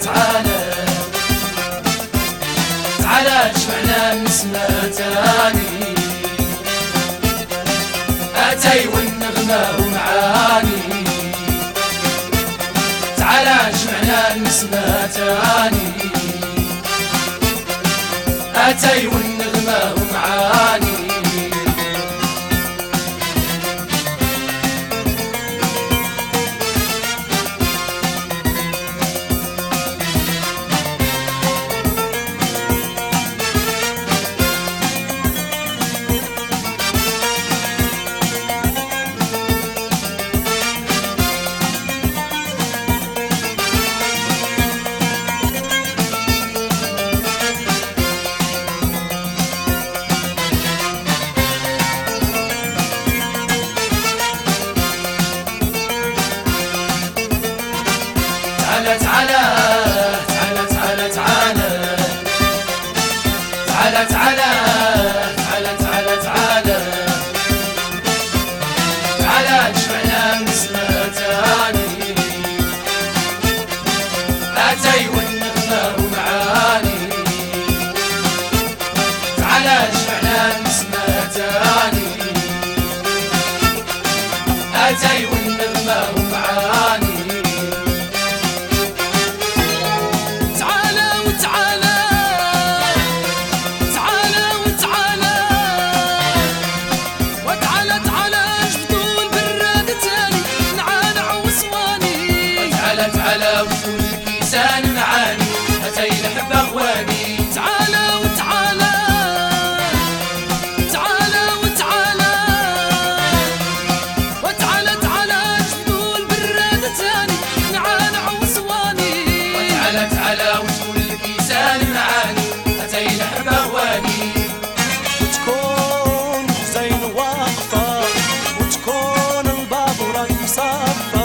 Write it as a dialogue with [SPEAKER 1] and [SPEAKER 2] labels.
[SPEAKER 1] تعالى تعالى جمعنا نسمة تاني أتي والنغمة ومعاني تعالى جمعنا نسمة تاني أتي والنغمة ومعاني تعالى تعالى تعالى تعالى تعالى تعالى تعالى تعالى تعالى تعالى تعالى جمعنا نسمة تاني أتي والنغمة ومعاني تعالى جمعنا نسمة تاني أتي والنغمة ومعاني تعالى وتعالى تعالى وتعالى وتعالى تعالى جبدوا البراد تاني نعانع وصواني تعالى تعالى وشو الكيسان معاني أتي نحب أخواني تعالى وتعالى تعالى وتعالى وتعالى تعالى جبدوا البراد تاني نعانع وصواني وتعالى تعالى وشو الكيسان معاني أتي نحب أخواني
[SPEAKER 2] وتكون زين واقفة وتكون الباب راي صافة